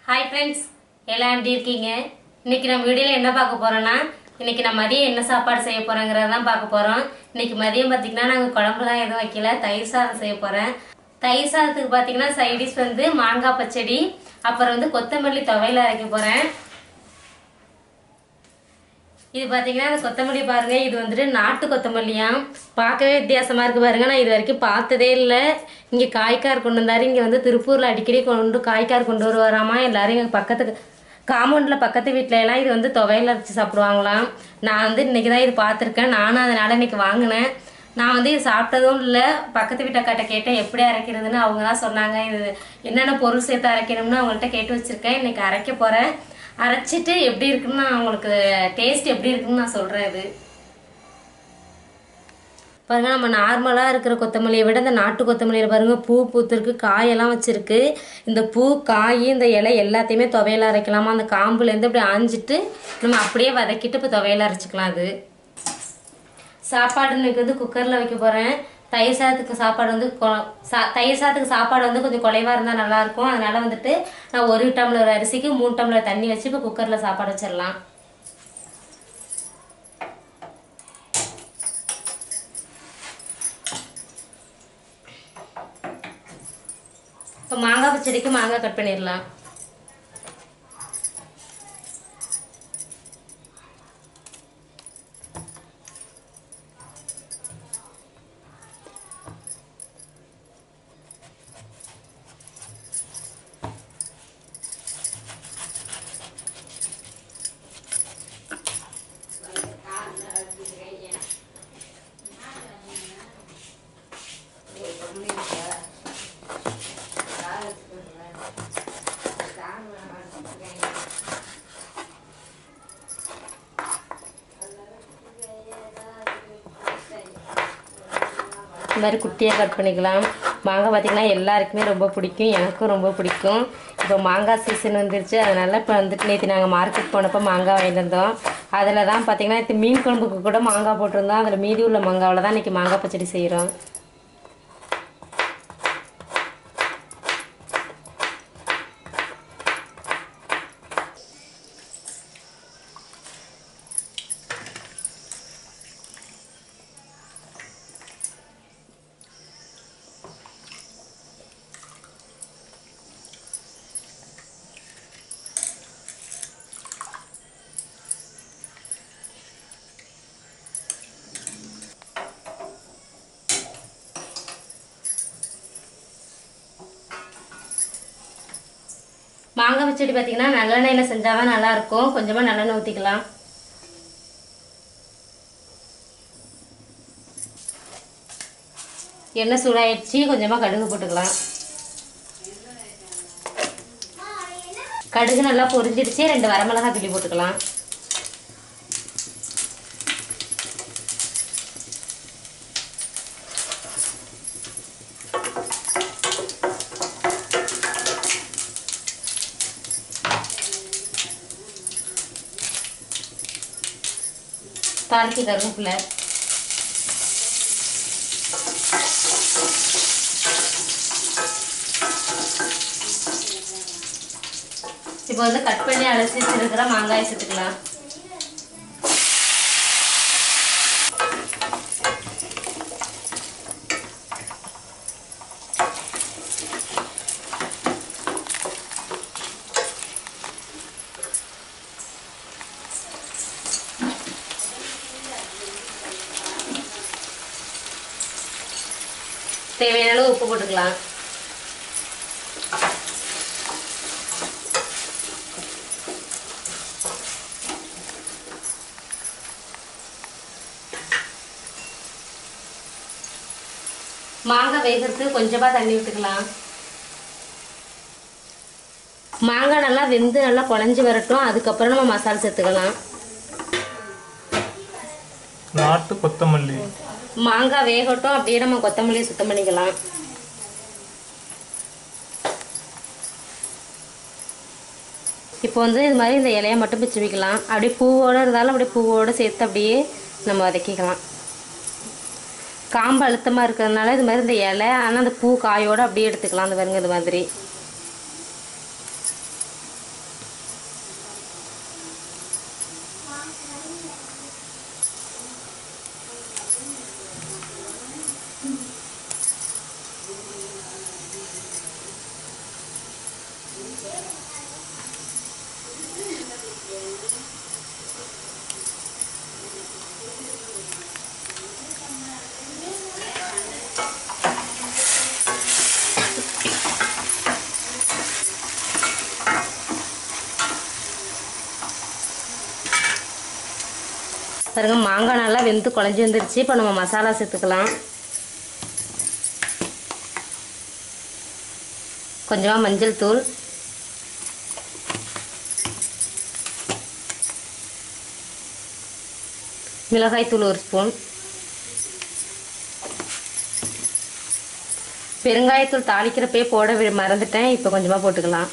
Hi friends எல்லாம் எப்படி இருக்கீங்க இன்னைக்கு நம்ம வீடியோவில் என்ன பார்க்க போறோம்னா இன்னைக்கு நான் மதியம் என்ன சாப்பாடு செய்ய போறேங்கிறத தான் பார்க்க போறோம் இன்னைக்கு மதியம் பார்த்தீங்கன்னா நாங்கள் குழம்புலாம் எதுவும் வைக்கல தயிர் சாதம் செய்ய போறேன் தயிர் சாதத்துக்கு பார்த்தீங்கன்னா சைடிஷ் வந்து மாங்காய் பச்சடி அப்புறம் வந்து கொத்தமல்லி துவையல் அரைக்க போறேன் இது பார்த்தீங்கன்னா அந்த கொத்தமல்லி பாருங்க இது வந்துட்டு நாட்டு கொத்தமல்லியாம் பார்க்கவே வித்தியாசமா இருக்கு பாருங்க நான் இது வரைக்கும் பார்த்ததே இல்லை இங்கே காய்க்கார் கொண்டு வந்தாரு இங்கே வந்து திருப்பூர்ல அடிக்கடி கொண்டு காய்க்கார் கொண்டு வருவாராமா எல்லாரும் எங்கள் பக்கத்துக்கு காம்பவுண்டில் பக்கத்து வீட்டில எல்லாம் இது வந்து துவையல் அரைச்சி சாப்பிடுவாங்களாம் நான் வந்து இன்னைக்கு தான் இது பார்த்துருக்கேன் நானும் அதனால இன்னைக்கு வாங்கினேன் நான் வந்து இது சாப்பிட்டதும் இல்லை பக்கத்து வீட்டக்காட்ட கேட்டேன் எப்படி அரைக்கிறதுன்னு அவங்க தான் சொன்னாங்க இது என்னென்ன பொருள் சேர்த்து அரைக்கணும்னு அவங்கள்ட்ட கேட்டு வச்சிருக்கேன் இன்னைக்கு அரைக்க போறேன் அரைச்சிட்டு எப்படி இருக்குன்னு நான் உங்களுக்கு டேஸ்ட் எப்படி இருக்குன்னு நான் சொல்றேன் இது பாருங்க நம்ம நார்மலாக இருக்கிற கொத்தமல்லியை விட இந்த நாட்டு கொத்தமல்லியில் பாருங்க பூ பூத்திருக்கு காயெல்லாம் வச்சிருக்கு இந்த பூ காய் இந்த இலை எல்லாத்தையுமே துவையல அரைக்கலாமா அந்த காம்புலேருந்து அப்படியே ஆஞ்சிட்டு நம்ம அப்படியே வதக்கிட்டு இப்போ துவையல அரைச்சிக்கலாம் அது சாப்பாடு இன்னைக்கு வந்து குக்கரில் வைக்க போகிறேன் தயிர் சாதத்துக்கு சாப்பாடு வந்து கொ- சா- தயிர் சாதத்துக்கு சாப்பாடு வந்து கொஞ்சம் குறைவாக இருந்தால் நல்லாயிருக்கும் அதனால வந்துட்டு நான் ஒரு டம்ளர் அரிசிக்கு மூணு டம்ளர் தண்ணி வச்சு இப்போ குக்கரில் சாப்பாடு வச்சிடலாம் இப்போ மாங்காய் பச்சடிக்கு மாங்காய் கட் பண்ணிடலாம் இந்த மாதிரி குட்டியாக கட் பண்ணிக்கலாம் மாங்காய் பார்த்திங்கன்னா எல்லாருக்குமே ரொம்ப பிடிக்கும் எனக்கும் ரொம்ப பிடிக்கும் இப்போ மாங்காய் சீசன் வந்துருச்சு அதனால இப்போ வந்துட்டு நேற்று நாங்கள் மார்க்கெட் போனப்போ மாங்காய் வாங்கிட்டு வந்தோம் அதில் தான் பார்த்திங்கன்னா இது மீன் குழம்புக்கு கூட மாங்காய் போட்டிருந்தோம் அதில் மீதி உள்ள மாங்காவில் தான் இன்றைக்கி மாங்காய் பச்சடி செய்கிறோம் மாங்காய் பச்சடி பார்த்திங்கன்னா நல்லெண்ணெயில் செஞ்சால் தான் நல்லாயிருக்கும் கொஞ்சமாக நல்லெண்ணெய் ஊற்றிக்கலாம் எண்ணெய் சூடாயிடுச்சு கொஞ்சமாக கடுகு போட்டுக்கலாம் கடுகு நல்லா பொரிஞ்சிடுச்சு ரெண்டு வரமிளகாய் கிள்ளி போட்டுக்கலாம் தாளிக்கு கருவேப்பிலை இப்போ வந்து கட் பண்ணி அலசி வச்சிருக்கிற மாங்காய் சேர்த்துக்கலாம் தேவையான அளவு உப்பு போட்டுக்கலாம் மாங்காய் வேகிறதுக்கு கொஞ்சமா தண்ணி விட்டுக்கலாம் மாங்காய் நல்லா வெந்து நல்லா குழஞ்சி வரட்டும் அதுக்கப்புறம் நம்ம மசாலா சேர்த்துக்கலாம் நாட்டு கொத்தமல்லி மாங்காய் வேகட்டும் அப்படியே நம்ம கொத்தமல்லியை சுத்தம் பண்ணிக்கலாம் இப்போ வந்து இது மாதிரி இந்த இலையை மட்டும் பிச்சு வைக்கலாம் அப்படியே பூவோடு இருந்தாலும் அப்படியே பூவோடு சேர்த்து அப்படியே நம்ம வதக்கிக்கலாம் காம்பு அழுத்தமாக இருக்கிறதுனால இது மாதிரி இந்த இலை ஆனால் அந்த பூ காயோடு அப்படியே எடுத்துக்கலாம் அந்த பாருங்க இது மாதிரி பாருங்க மாங்காய் நல்லா வெந்து குழஞ்சி வந்துருச்சு இப்போ நம்ம மசாலா சேர்த்துக்கலாம் கொஞ்சமாக மஞ்சள் தூள் மிளகாய் தூள் ஒரு ஸ்பூன் பெருங்காயத்தூள் தாளிக்கிறப்பே போட வி- மறந்துட்டேன் இப்போ கொஞ்சமாக போட்டுக்கலாம்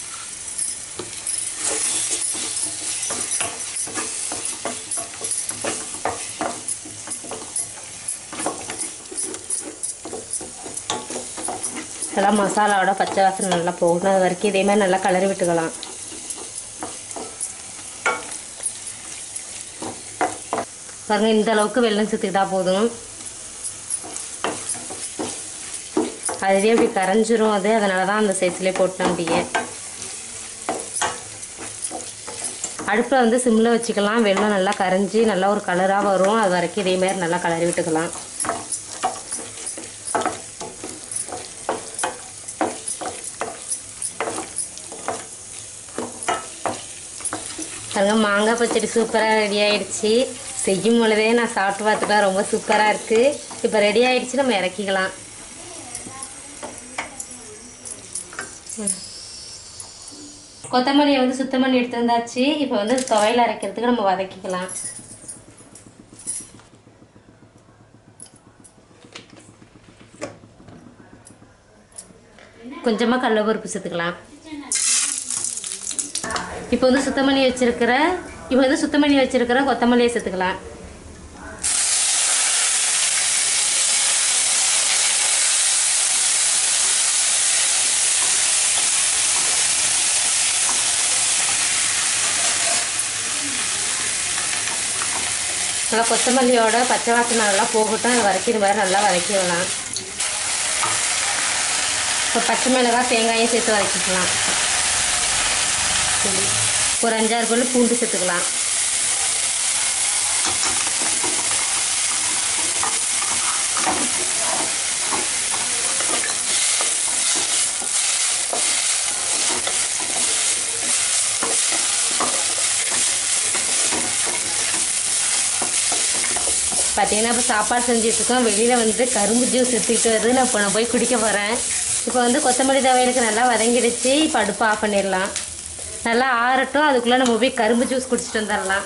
நல்லா மசாலாவோட பச்சை வாசனை நல்லா போகணும் அது வரைக்கும் இதே மாதிரி நல்லா கலரி விட்டுக்கலாம் பாருங்க இந்த அளவுக்கு வெல்லம் சேர்த்துக்கிட்டா போதும் அதுவே அப்படி கரைஞ்சிரும் அது அதனால தான் அந்த சைஸ்லேயே போட்டேன் அப்படியே அடுப்பில் வந்து சிம்மில் வச்சுக்கலாம் வெல்லம் நல்லா கரைஞ்சி நல்லா ஒரு கலராக வரும் அது வரைக்கும் இதே மாதிரி நல்லா கலரி விட்டுக்கலாம் பாருங்க மாங்காய் பச்சடி சூப்பராக ரெடி ஆயிடுச்சு செய்யும் பொழுதே நான் சாப்பிட்டு பார்த்துட்டா ரொம்ப சூப்பராக இருக்குது இப்போ ரெடி ஆயிடுச்சு நம்ம இறக்கிக்கலாம் ம். கொத்தமல்லியை வந்து சுத்தம் பண்ணி எடுத்து வந்தாச்சு இப்போ வந்து துவையல் அரைக்கிறதுக்கு நம்ம வதக்கிக்கலாம் கொஞ்சமாக கடலப்பருப்பு சேர்த்துக்கலாம் இப்போ வந்து சுத்தம் பண்ணி வச்சிருக்கிற இப்போ வந்து சுத்தம் பண்ணி வச்சிருக்கிற கொத்தமல்லியை சேர்த்துக்கலாம் நல்லா கொத்தமல்லியோட பச்சை வாசனை நல்லா போகட்டும் அது வரைக்கும் இது மாதிரி நல்லா வதக்கிடலாம் இப்போ பச்சை மிளகாய் தேங்காயும் சேர்த்து வதக்கிக்கலாம் சரி. ஒரு அஞ்சாறு பல்லு பூண்டு சேர்த்துக்கலாம் பார்த்தீங்கன்னா இப்போ சாப்பாடு செஞ்சுட்டு இருக்கோம் வெளியில் வந்து கரும்பு ஜூஸ் எடுத்துக்கிட்டு வருது நான் இப்போ நான் போய் குடிக்க போகிறேன் இப்போ வந்து கொத்தமல்லி தவையலுக்கு நல்லா வதங்கிடுச்சு இப்போ அடுப்பு ஆஃப் பண்ணிடலாம் நல்லா ஆறட்டும் அதுக்குள்ளே நம்ம போய் கரும்பு ஜூஸ் குடிச்சிட்டு வந்துடலாம்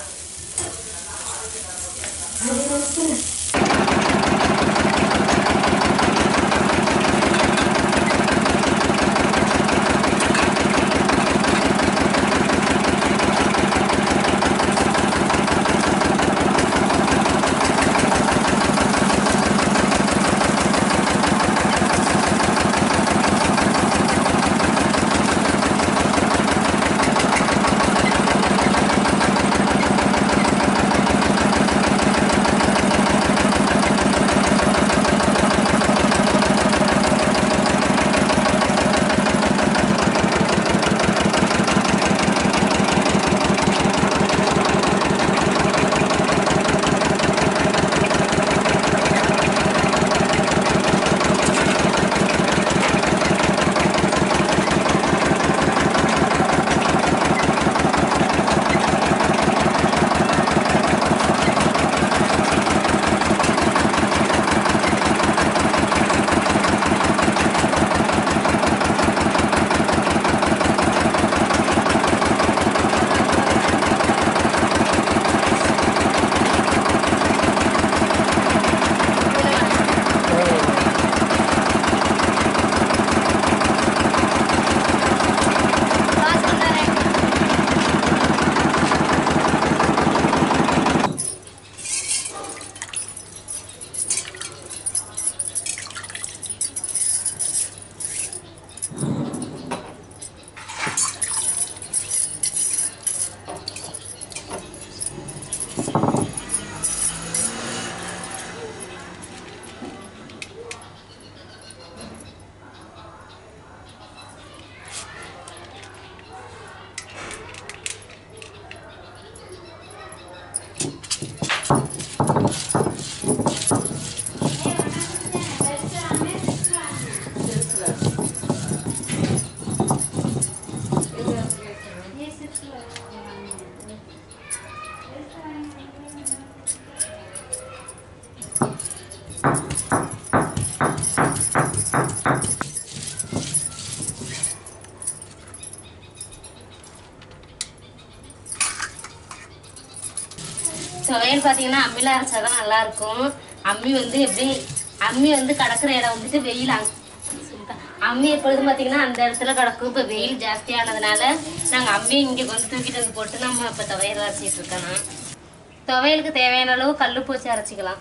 துவையல் பார்த்தீங்கன்னா அம்மியில் அரைச்சாதான் நல்லா இருக்கும் அம்மி வந்து எப்படி அம்மி வந்து கிடக்குற இடம் வந்துட்டு வெயில் அங்க- அம்மி எப்பொழுதும் பார்த்தீங்கன்னா அந்த இடத்துல கிடக்கும் இப்போ வெயில் ஜாஸ்தியானதுனால நாங்கள் அம்மி இங்கே கொண்டு தூக்கிட்டு வந்து போட்டு நம்ம இப்போ துவையல் அரைச்சிட்டு இருக்கோம் துவையலுக்கு தேவையான அளவு கல் பூச்சி அரைச்சிக்கலாம்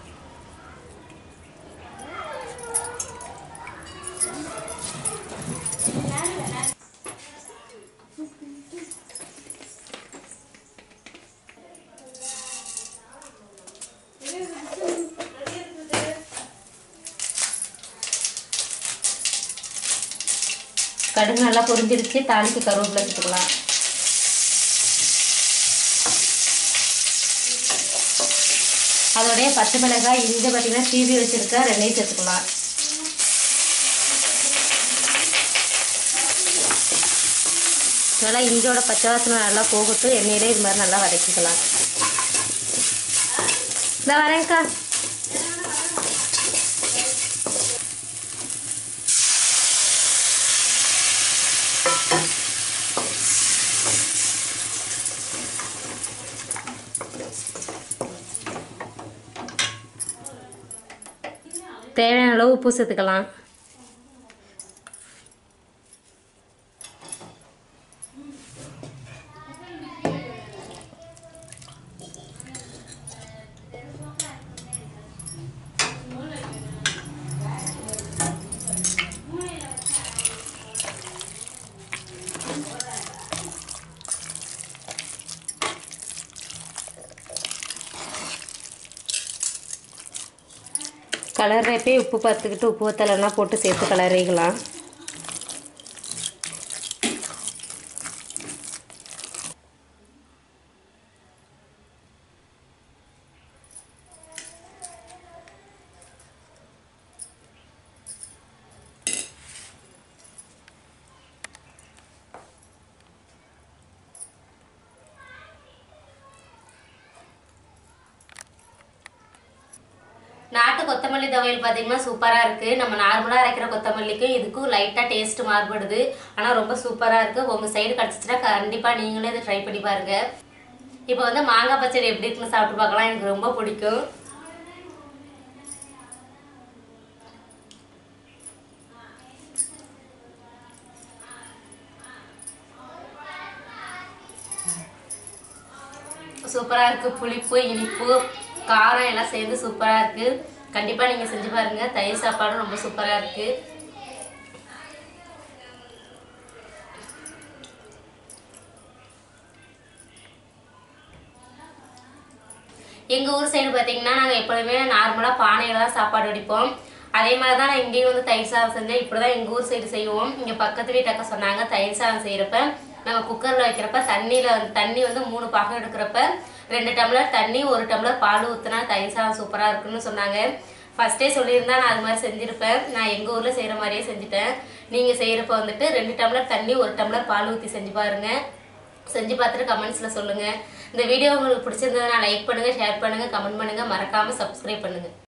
கடுகு நல்லா பொரிஞ்சிருச்சு தாளிக்கு கருவேப்பிலை வச்சுக்கலாம் அதோடைய பச்சை மிளகாய் இஞ்சி பார்த்தீங்கன்னா சீவி வச்சிருக்க ரெண்டையும் சேர்த்துக்கலாம் நல்லா இஞ்சியோட பச்சை வாசனை நல்லா போகட்டும் எண்ணெயிலே இது மாதிரி நல்லா வதக்கிக்கலாம் இந்த வரேன்க்கா தேவையான அளவு உப்பு சேர்த்துக்கலாம் கலர்றப்பே உப்பு பார்த்துக்கிட்டு உப்பு வத்தலைன்னா போட்டு சேர்த்து கலரிக்கலாம் நாட்டு கொத்தமல்லி துவையல் பார்த்தீங்கன்னா சூப்பராக இருக்குது நம்ம நார்மலாக அரைக்கிற கொத்தமல்லிக்கும் இதுக்கும் லைட்டாக டேஸ்ட் மாறுபடுது ஆனால் ரொம்ப சூப்பராக இருக்குது உங்கள் சைடு கிடச்சிச்சின்னா கண்டிப்பாக நீங்களே இதை ட்ரை பண்ணி பாருங்கள் இப்போ வந்து மாங்காய் பச்சடி எப்படி இருக்குன்னு சாப்பிட்டு பார்க்கலாம் எனக்கு ரொம்ப பிடிக்கும் சூப்பராக இருக்குது புளிப்பு இனிப்பு காரம் எல்லாம் சேர்ந்து சூப்பராக இருக்குது கண்டிப்பாக நீங்கள் செஞ்சு பாருங்கள் தயிர் சாப்பாடும் ரொம்ப சூப்பராக இருக்குது எங்கள் ஊர் சைடு பார்த்தீங்கன்னா நாங்கள் எப்பொழுதுமே நார்மலாக பானையில் தான் சாப்பாடு வடிப்போம் அதே மாதிரி தான் நான் இங்கேயும் வந்து தயிர் சாதம் செஞ்சேன் இப்படி தான் எங்கள் ஊர் சைடு செய்வோம் இங்கே பக்கத்து வீட்டக்க சொன்னாங்க தயிர் சாதம் செய்கிறப்ப நம்ம குக்கரில் வைக்கிறப்ப தண்ணியில் வந்து தண்ணி வந்து மூணு பாகம் எடுக்கிறப்ப ரெண்டு டம்ளர் தண்ணி ஒரு டம்ளர் பால் ஊற்றினா தயிர் சாதம் சூப்பராக இருக்குன்னு சொன்னாங்க ஃபஸ்ட்டே சொல்லியிருந்தா நான் அது மாதிரி செஞ்சுருப்பேன் நான் எங்கள் ஊரில் செய்கிற மாதிரியே செஞ்சுட்டேன் நீங்கள் செய்கிறப்ப வந்துட்டு ரெண்டு டம்ளர் தண்ணி ஒரு டம்ளர் பால் ஊற்றி செஞ்சு பாருங்கள் செஞ்சு பார்த்துட்டு கமெண்ட்ஸில் சொல்லுங்கள் இந்த வீடியோ உங்களுக்கு பிடிச்சிருந்ததுன்னா லைக் பண்ணுங்கள் ஷேர் பண்ணுங்கள் கமெண்ட் பண்ணுங்கள் மறக்காமல் சப்ஸ்கிரைப் பண்ணுங்கள்